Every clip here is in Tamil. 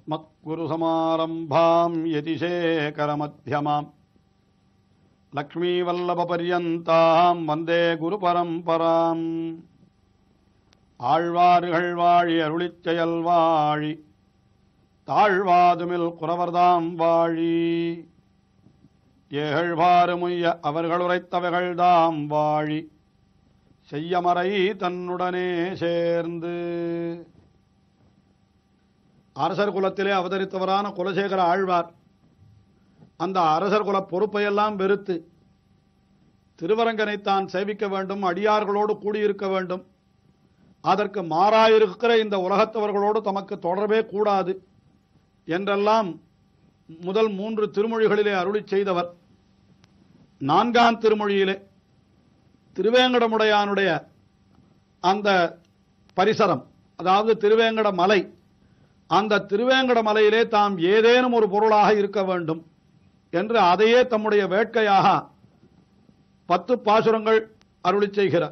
अस्मत्कुरुसमारम्भाम् यतिशेखरमध्यमाम् லக்ஷ்மீவல்லபபர்யந்தாம் வந்தே குரு பரம்பராம் ஆழ்வார்கள் வாழி அருளிச் செயல் வாழி தாழ்வாதுமில் குறவர்தாம் வாழி ஏகழ்வாறுமுய்ய அவர்கள் உரைத்தவைகள்தாம் வாழி செய்யமறை தன்னுடனே சேர்ந்து அரசர் குலத்திலே அவதரித்தவரான குலசேகர ஆழ்வார் அந்த அரசர் குல பொறுப்பையெல்லாம் வெறுத்து திருவரங்கனை தான் சேவிக்க வேண்டும் அடியார்களோடு கூடியிருக்க வேண்டும் அதற்கு மாறாயிருக்கிற இந்த உலகத்தவர்களோடு தமக்கு தொடர்பே கூடாது என்றெல்லாம் முதல் மூன்று திருமொழிகளிலே அருளிச் செய்தவர் நான்காம் திருமொழியிலே திருவேங்கடமுடையானுடைய அந்த பரிசரம் அதாவது திருவேங்கட மலை அந்த திருவேங்கட மலையிலே தாம் ஏதேனும் ஒரு பொருளாக இருக்க வேண்டும் என்று அதையே தம்முடைய வேட்கையாக பத்து பாசுரங்கள் அருளிச் செய்கிறார்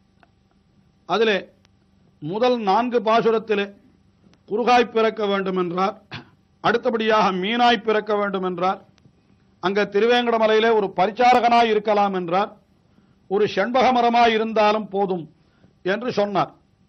அதிலே முதல் நான்கு பாசுரத்திலே குறுகாய் பிறக்க வேண்டும் என்றார் அடுத்தபடியாக மீனாய் பிறக்க வேண்டும் என்றார் அங்க திருவேங்கட மலையிலே ஒரு பரிச்சாரகனாய் இருக்கலாம் என்றார் ஒரு செண்பக மரமாய் இருந்தாலும் போதும் என்று சொன்னார்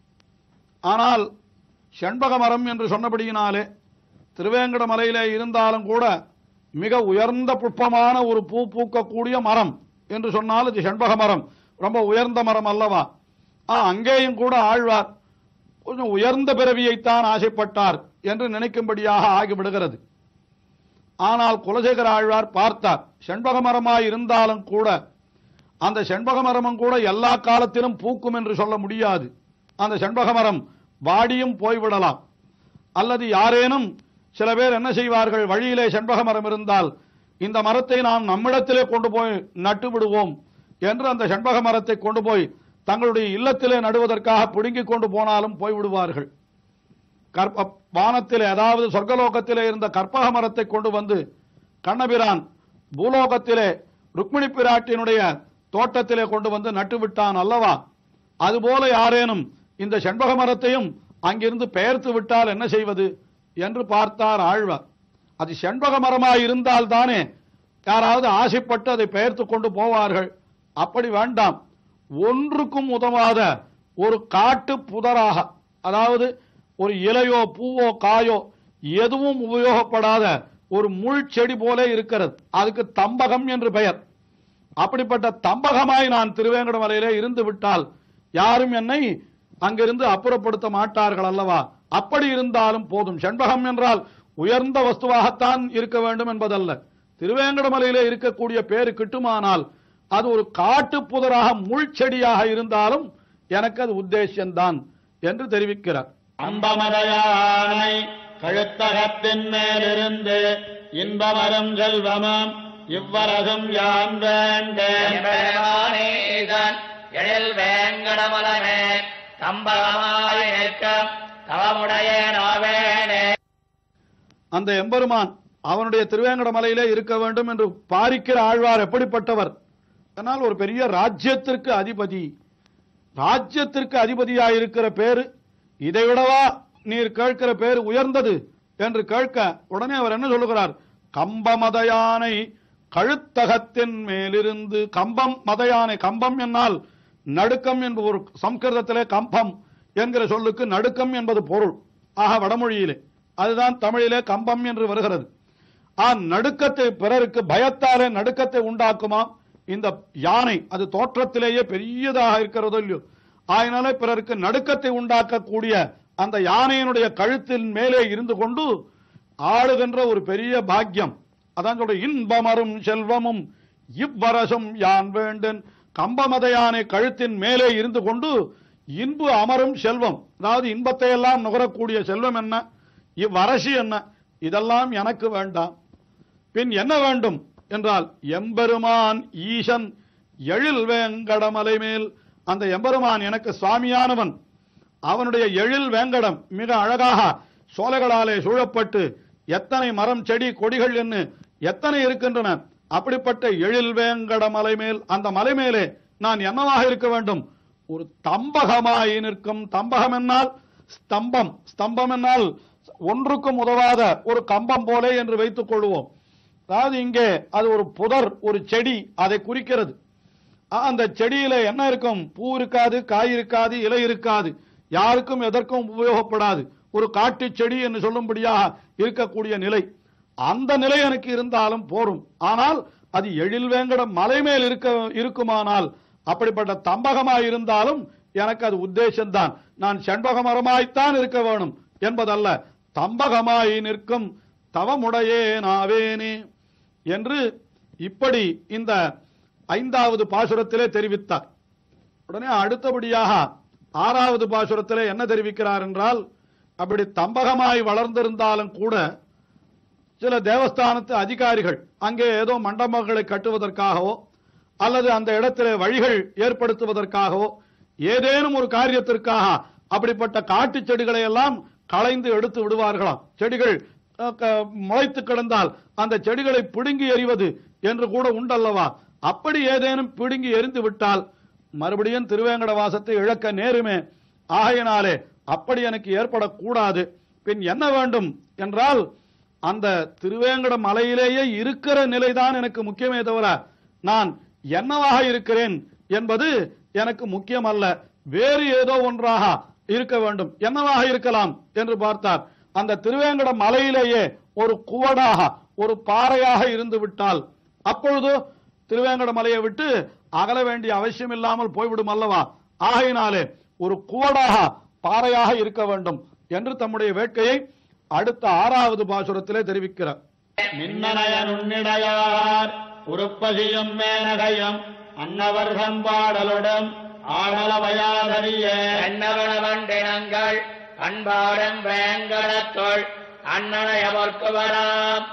ஆனால் செண்பக மரம் என்று சொன்னபடியினாலே திருவேங்கட மலையிலே இருந்தாலும் கூட மிக உயர்ந்த புஷ்பமான ஒரு பூ பூக்கக்கூடிய மரம் என்று சொன்னால் இது செண்பக மரம் ரொம்ப உயர்ந்த மரம் அல்லவா ஆ அங்கேயும் கூட ஆழ்வார் கொஞ்சம் உயர்ந்த பிறவியைத்தான் ஆசைப்பட்டார் என்று நினைக்கும்படியாக ஆகிவிடுகிறது ஆனால் குலசேகர ஆழ்வார் பார்த்தார் செண்பக மரமாய் இருந்தாலும் கூட அந்த செண்பக மரமும் கூட எல்லா காலத்திலும் பூக்கும் என்று சொல்ல முடியாது அந்த செண்பக மரம் வாடியும் போய்விடலாம் அல்லது யாரேனும் சில பேர் என்ன செய்வார்கள் வழியிலே செண்பக மரம் இருந்தால் இந்த மரத்தை நாம் நம்மிடத்திலே கொண்டு போய் நட்டு விடுவோம் என்று அந்த செண்பக மரத்தை கொண்டு போய் தங்களுடைய இல்லத்திலே நடுவதற்காக பிடுங்கிக் கொண்டு போனாலும் போய்விடுவார்கள் கற்ப வானத்திலே அதாவது சொர்க்கலோகத்திலே இருந்த கற்பக மரத்தை கொண்டு வந்து கண்ணபிரான் பூலோகத்திலே ருக்மிணி பிராட்டியினுடைய தோட்டத்திலே கொண்டு வந்து நட்டு விட்டான் அல்லவா அதுபோல யாரேனும் இந்த செண்பக மரத்தையும் அங்கிருந்து பெயர்த்து விட்டால் என்ன செய்வது என்று பார்த்தார் ஆழ்வார் அது செண்பக மரமாய் இருந்தால் தானே யாராவது ஆசைப்பட்டு அதை பெயர்த்து கொண்டு போவார்கள் அப்படி வேண்டாம் ஒன்றுக்கும் உதவாத ஒரு காட்டு புதராக அதாவது ஒரு இலையோ பூவோ காயோ எதுவும் உபயோகப்படாத ஒரு முள் செடி போல இருக்கிறது அதுக்கு தம்பகம் என்று பெயர் அப்படிப்பட்ட தம்பகமாய் நான் திருவேங்கடமலையிலே இருந்து விட்டால் யாரும் என்னை அங்கிருந்து அப்புறப்படுத்த மாட்டார்கள் அல்லவா அப்படி இருந்தாலும் போதும் செண்பகம் என்றால் உயர்ந்த வஸ்துவாகத்தான் இருக்க வேண்டும் என்பதல்ல திருவேங்கடமலையிலே இருக்கக்கூடிய பேரு கிட்டுமானால் அது ஒரு காட்டு புதராக முள்செடியாக இருந்தாலும் எனக்கு அது உத்தேசியம்தான் என்று தெரிவிக்கிறார் அம்பமதையானை கழுத்தகத்தின் மேலிருந்து இன்பமரும் செல்வமும் இவ்வரசும் யான் வேண்டேன் எம்பெருமானேசன் எழில் வேங்கடமலமே கம்பகமாய் நிற்க தவமுடைய நாவேனே அந்த எம்பெருமான் அவனுடைய திருவேங்கட மலையிலே இருக்க வேண்டும் என்று பாரிக்கிற ஆழ்வார் எப்படிப்பட்டவர் ஆனால் ஒரு பெரிய ராஜ்யத்திற்கு அதிபதி ராஜ்யத்திற்கு அதிபதியாயிருக்கிற பேரு இதை விடவா நீர் கேட்கிற பேரு உயர்ந்தது என்று கேட்க உடனே அவர் என்ன சொல்லுகிறார் கம்ப மதயானை கழுத்தகத்தின் மேலிருந்து கம்பம் மதயானை கம்பம் என்னால் நடுக்கம் என்பது ஒரு சம்ஸ்கிருதத்திலே கம்பம் என்கிற சொல்லுக்கு நடுக்கம் என்பது பொருள் ஆக வடமொழியிலே அதுதான் தமிழிலே கம்பம் என்று வருகிறது ஆ நடுக்கத்தை பிறருக்கு பயத்தாலே நடுக்கத்தை உண்டாக்குமாம் இந்த யானை அது தோற்றத்திலேயே பெரியதாக இருக்கிறதோ இல்லையோ ஆயினாலே பிறருக்கு நடுக்கத்தை உண்டாக்கக்கூடிய அந்த யானையினுடைய கழுத்தின் மேலே இருந்து கொண்டு ஆளுகின்ற ஒரு பெரிய பாக்கியம் அதான் சொல்ற இன்பமரும் செல்வமும் இவ்வரசும் யான் வேண்டேன் கம்பமத யானை கழுத்தின் மேலே இருந்து கொண்டு இன்பு அமரும் செல்வம் அதாவது இன்பத்தை எல்லாம் நுகரக்கூடிய செல்வம் என்ன இவ்வரசு என்ன இதெல்லாம் எனக்கு வேண்டாம் பின் என்ன வேண்டும் என்றால் எம்பெருமான் ஈசன் எழில் வேங்கடமலை மேல் அந்த எம்பெருமான் எனக்கு சுவாமியானவன் அவனுடைய எழில் வேங்கடம் மிக அழகாக சோலைகளாலே சூழப்பட்டு எத்தனை மரம் செடி கொடிகள் என்று எத்தனை இருக்கின்றன அப்படிப்பட்ட எழில் வேங்கட மலை மேல் அந்த மலை மேலே நான் என்னவாக இருக்க வேண்டும் ஒரு தம்பகமாய் நிற்கும் தம்பகம் என்னால் ஸ்தம்பம் ஸ்தம்பம் என்னால் ஒன்றுக்கும் உதவாத ஒரு கம்பம் போலே என்று வைத்துக் கொள்வோம் அதாவது இங்கே அது ஒரு புதர் ஒரு செடி அதை குறிக்கிறது ஆ, அந்த செடியில என்ன இருக்கும் பூ இருக்காது காய் இருக்காது இலை இருக்காது யாருக்கும் எதற்கும் உபயோகப்படாது ஒரு காட்டு செடி என்று சொல்லும்படியாக இருக்கக்கூடிய நிலை அந்த நிலை எனக்கு இருந்தாலும் போரும் ஆனால் அது எழில் வேங்கட மலை மேல் இருக்க இருக்குமானால் அப்படிப்பட்ட தம்பகமாய் இருந்தாலும் எனக்கு அது உத்தேசம்தான் நான் செண்பக மரமாய்த்தான் இருக்க வேணும் என்பதல்ல தம்பகமாய் நிற்கும் தவமுடையே நாவேனே என்று இப்படி இந்த ஐந்தாவது பாசுரத்திலே தெரிவித்தார் உடனே அடுத்தபடியாக ஆறாவது பாசுரத்திலே என்ன தெரிவிக்கிறார் என்றால் அப்படி தம்பகமாய் வளர்ந்திருந்தாலும் கூட சில தேவஸ்தானத்து அதிகாரிகள் அங்கே ஏதோ மண்டபங்களை கட்டுவதற்காகவோ அல்லது அந்த இடத்திலே வழிகள் ஏற்படுத்துவதற்காகவோ ஏதேனும் ஒரு காரியத்திற்காக அப்படிப்பட்ட காட்டு செடிகளை எல்லாம் களைந்து எடுத்து விடுவார்களாம் செடிகள் அஹ், க- முளைத்து கிடந்தால் அந்த செடிகளை பிடுங்கி எறிவது என்று கூட உண்டல்லவா அப்படி ஏதேனும் பிடுங்கி எரிந்து விட்டால் மறுபடியும் திருவேங்கட வாசத்தை இழக்க நேருமே ஆகையினாலே அப்படி எனக்கு ஏற்படக்கூடாது பின் என்ன வேண்டும் என்றால் அந்த திருவேங்கட மலையிலேயே இருக்கிற நிலைதான் எனக்கு முக்கியமே தவிர நான் என்னவாக இருக்கிறேன் என்பது எனக்கு முக்கியம் அல்ல வேறு ஏதோ ஒன்றாக இருக்க வேண்டும் என்னவாக இருக்கலாம் என்று பார்த்தார் அந்த திருவேங்கட மலையிலேயே ஒரு குவடாக ஒரு பாறையாக இருந்து விட்டால் அப்பொழுது திருவேங்கட மலையை விட்டு அகல வேண்டிய அவசியம் இல்லாமல் போய்விடும் அல்லவா ஆகையினாலே ஒரு குவடாக பாறையாக இருக்க வேண்டும் என்று தம்முடைய வேட்கையை அடுத்த ஆறாவது பாசுரத்திலே தெரிவிக்கிறார் மின்னணைய நுண்ணிடையார் உருப்பசியும் மேனகையும் அன்னவர்தம் பாடலுடன் ஆடலவையாதறிய எண்ணவனவண்டினங்கள் அன்பாடம் வேங்கடத்தொள் அண்ணனையவர்க்கு வராம்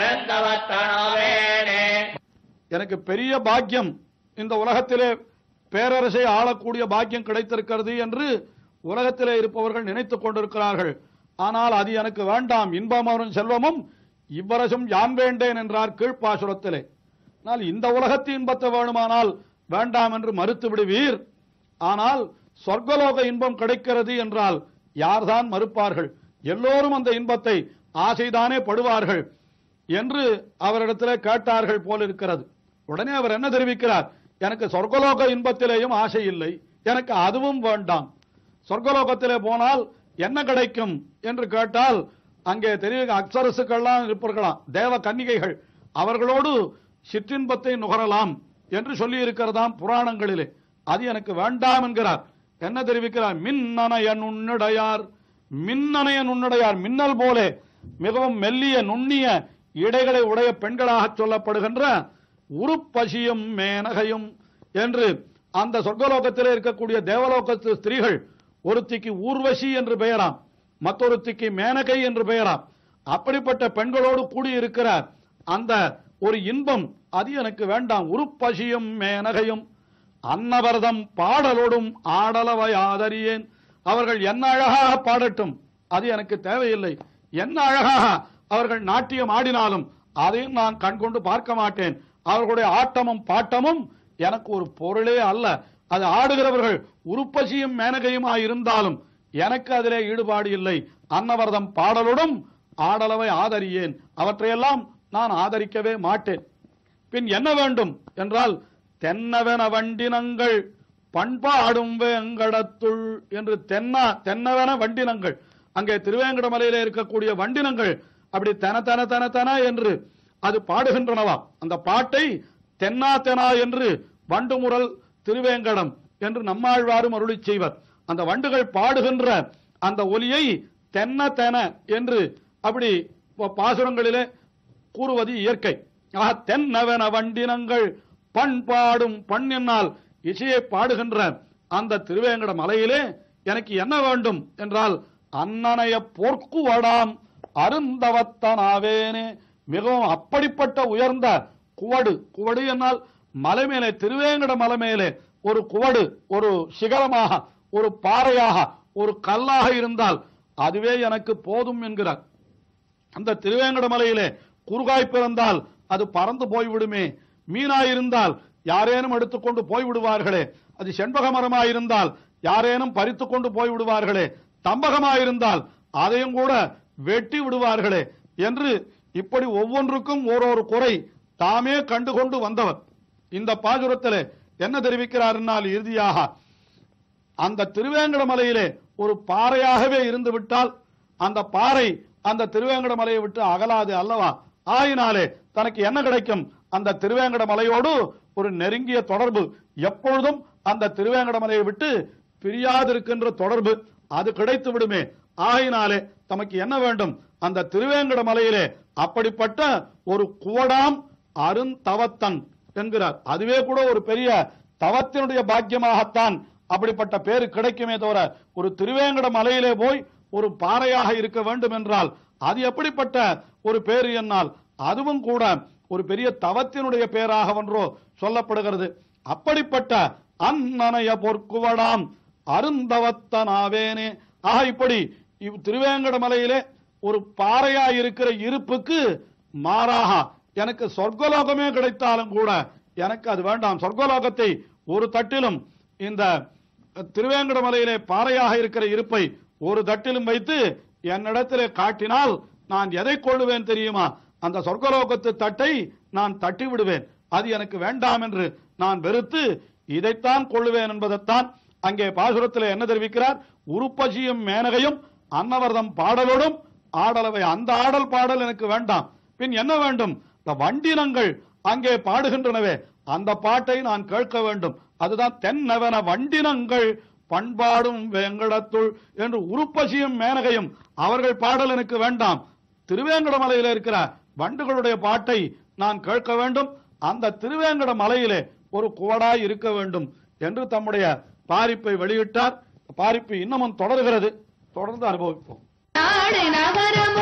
அனந்தவத்தனாவேனே எனக்கு பெரிய பாக்கியம் இந்த உலகத்திலே பேரரசை ஆளக்கூடிய பாக்கியம் கிடைத்திருக்கிறது என்று உலகத்திலே இருப்பவர்கள் நினைத்துக் கொண்டிருக்கிறார்கள் ஆனால் அது எனக்கு வேண்டாம் இன்பமரும் செல்வமும் இவ்வரசும் யான் வேண்டேன் என்றார் கீழ்ப்பாசுரத்திலே ஆனால் இந்த உலகத்து இன்பத்தை வேணுமானால் வேண்டாம் என்று மறுத்து விடுவீர் ஆனால் சொர்க்கலோக இன்பம் கிடைக்கிறது என்றால் யார்தான் மறுப்பார்கள் எல்லோரும் அந்த இன்பத்தை ஆசைதானே படுவார்கள் என்று அவரிடத்திலே கேட்டார்கள் போல் இருக்கிறது உடனே அவர் என்ன தெரிவிக்கிறார் எனக்கு சொர்க்கலோக இன்பத்திலேயும் ஆசை இல்லை எனக்கு அதுவும் வேண்டாம் சொர்க்கலோகத்திலே போனால் என்ன கிடைக்கும் என்று கேட்டால் அங்கே தெரிய அக்சரசுக்கள்லாம் இருப்பார்களாம் தேவ கன்னிகைகள் அவர்களோடு சிற்றின்பத்தை நுகரலாம் என்று சொல்லி இருக்கிறதாம் புராணங்களிலே அது எனக்கு வேண்டாம் என்கிறார் என்ன தெரிவிக்கிறார் மின்னணைய நுண்ணுடையார் மின்னணைய நுண்ணுடையார் மின்னல் போலே மிகவும் மெல்லிய நுண்ணிய இடைகளை உடைய பெண்களாக சொல்லப்படுகின்ற உருப்பசியும் மேனகையும் என்று அந்த சொர்க்கலோகத்திலே இருக்கக்கூடிய தேவலோகத்து ஸ்திரீகள் ஒருத்திக்கு ஊர்வசி என்று பெயராம் மற்றொருத்திக்கு மேனகை என்று பெயராம் அப்படிப்பட்ட பெண்களோடு கூடியிருக்கிற அந்த ஒரு இன்பம் அது எனக்கு வேண்டாம் உருப்பசியும் மேனகையும் அன்னவர்தம் பாடலோடும் ஆடலவை ஆதரியேன் அவர்கள் என்ன அழகாக பாடட்டும் அது எனக்கு தேவையில்லை என்ன அழகாக அவர்கள் நாட்டியம் ஆடினாலும் அதையும் நான் கண்கொண்டு பார்க்க மாட்டேன் அவர்களுடைய ஆட்டமும் பாட்டமும் எனக்கு ஒரு பொருளே அல்ல அது ஆடுகிறவர்கள் உருப்பசியும் மேனகையுமா இருந்தாலும் எனக்கு அதிலே ஈடுபாடு இல்லை அன்னவர்தம் பாடலோடும் ஆடலவை ஆதரியேன் அவற்றையெல்லாம் நான் ஆதரிக்கவே மாட்டேன் பின் என்ன வேண்டும் என்றால் தென்னவென வண்டினங்கள் பண்பாடும் வேங்கடத்துள் என்று தென்னா தென்னவென வண்டினங்கள் அங்கே திருவேங்கடமலையிலே இருக்கக்கூடிய வண்டினங்கள் அப்படி தென தென தென தென என்று அது பாடுகின்றனவாம் அந்த பாட்டை தென்னா தெனா என்று வண்டுமுரல் திருவேங்கடம் என்று நம்மாழ்வாரும் அருளி செய்வர் அந்த வண்டுகள் பாடுகின்ற அந்த ஒலியை தென்ன தென என்று அப்படி ப- பாசுரங்களிலே கூறுவது இயற்கை ஆக தென்னவென வண்டினங்கள் பண்பாடும் பண் என்னால் இசையை பாடுகின்ற அந்த திருவேங்கட மலையிலே எனக்கு என்ன வேண்டும் என்றால் அன்னனைய போர்க்குவடாம் அருந்தவத்தனாவேனே மிகவும் அப்படிப்பட்ட உயர்ந்த குவடு குவடு என்னால் மலை மேலே திருவேங்கட மலை மேலே ஒரு குவடு ஒரு சிகரமாக ஒரு பாறையாக ஒரு கல்லாக இருந்தால் அதுவே எனக்கு போதும் என்கிறார் அந்த திருவேங்கட மலையிலே குறுகாய் பிறந்தால் அது பறந்து போய்விடுமே மீனாயிருந்தால் யாரேனும் எடுத்துக்கொண்டு போய்விடுவார்களே அது செண்பக மரமாயிருந்தால் யாரேனும் பறித்துக் கொண்டு போய்விடுவார்களே தம்பகமாயிருந்தால் அதையும் கூட வெட்டி விடுவார்களே என்று இப்படி ஒவ்வொன்றுக்கும் ஓரொரு குறை தாமே கண்டுகொண்டு வந்தவர் இந்த பாசுரத்திலே என்ன தெரிவிக்கிறார் இறுதியாக அந்த திருவேங்கடமலையிலே ஒரு பாறையாகவே இருந்து விட்டால் அந்த பாறை அந்த திருவேங்கடமலையை விட்டு அகலாது அல்லவா ஆயினாலே தனக்கு என்ன கிடைக்கும் அந்த திருவேங்கடமலையோடு ஒரு நெருங்கிய தொடர்பு எப்பொழுதும் அந்த திருவேங்கடமலையை விட்டு பிரியாதிருக்கின்ற தொடர்பு அது கிடைத்து விடுமே ஆயினாலே தமக்கு என்ன வேண்டும் அந்த திருவேங்கடமலையிலே அப்படிப்பட்ட ஒரு குவடாம் அருந்தவத்தன் என்கிறார் அதுவே கூட ஒரு பெரிய தவத்தினுடைய பாக்கியமாகத்தான் அப்படிப்பட்ட பேரு கிடைக்குமே தவிர ஒரு திருவேங்கட மலையிலே போய் ஒரு பாறையாக இருக்க வேண்டும் என்றால் அது எப்படிப்பட்ட ஒரு பேரு என்னால் அதுவும் கூட ஒரு பெரிய தவத்தினுடைய பேராக ஒன்றோ சொல்லப்படுகிறது அப்படிப்பட்ட அந்நனைய பொற்குவடாம் அருந்தவத்தனாவேனே ஆக இப்படி இவ் திருவேங்கட மலையிலே ஒரு பாறையா இருக்கிற இருப்புக்கு மாறாக எனக்கு சொர்க்கலோகமே கிடைத்தாலும் கூட எனக்கு அது வேண்டாம் சொர்க்கலோகத்தை ஒரு தட்டிலும் இந்த திருவேங்கடமலையிலே பாறையாக இருக்கிற இருப்பை ஒரு தட்டிலும் வைத்து என்னிடத்திலே காட்டினால் நான் எதை கொள்ளுவேன் தெரியுமா அந்த சொர்க்கலோகத்து தட்டை நான் தட்டி விடுவேன் அது எனக்கு வேண்டாம் என்று நான் வெறுத்து இதைத்தான் கொள்ளுவேன் என்பதைத்தான் அங்கே பாசுரத்திலே என்ன தெரிவிக்கிறார் உருப்பசியும் மேனகையும் அன்னவர்தம் பாடலோடும் ஆடலவை அந்த ஆடல் பாடல் எனக்கு வேண்டாம் பின் என்ன வேண்டும் இந்த வண்டினங்கள் அங்கே பாடுகின்றனவே அந்த பாட்டை நான் கேட்க வேண்டும் அதுதான் தென்னவன வண்டினங்கள் பண்பாடும் வேங்கடத்துள் என்று உருப்பசியும் மேனகையும் அவர்கள் பாடல் எனக்கு வேண்டாம் திருவேங்கட மலையில இருக்கிற வண்டுகளுடைய பாட்டை நான் கேட்க வேண்டும் அந்த திருவேங்கட மலையிலே ஒரு குவடாய் இருக்க வேண்டும் என்று தம்முடைய பாரிப்பை வெளியிட்டார் பாரிப்பு இன்னமும் தொடர்கிறது தொடர்ந்து அனுபவிப்போம் நாடு நகரம்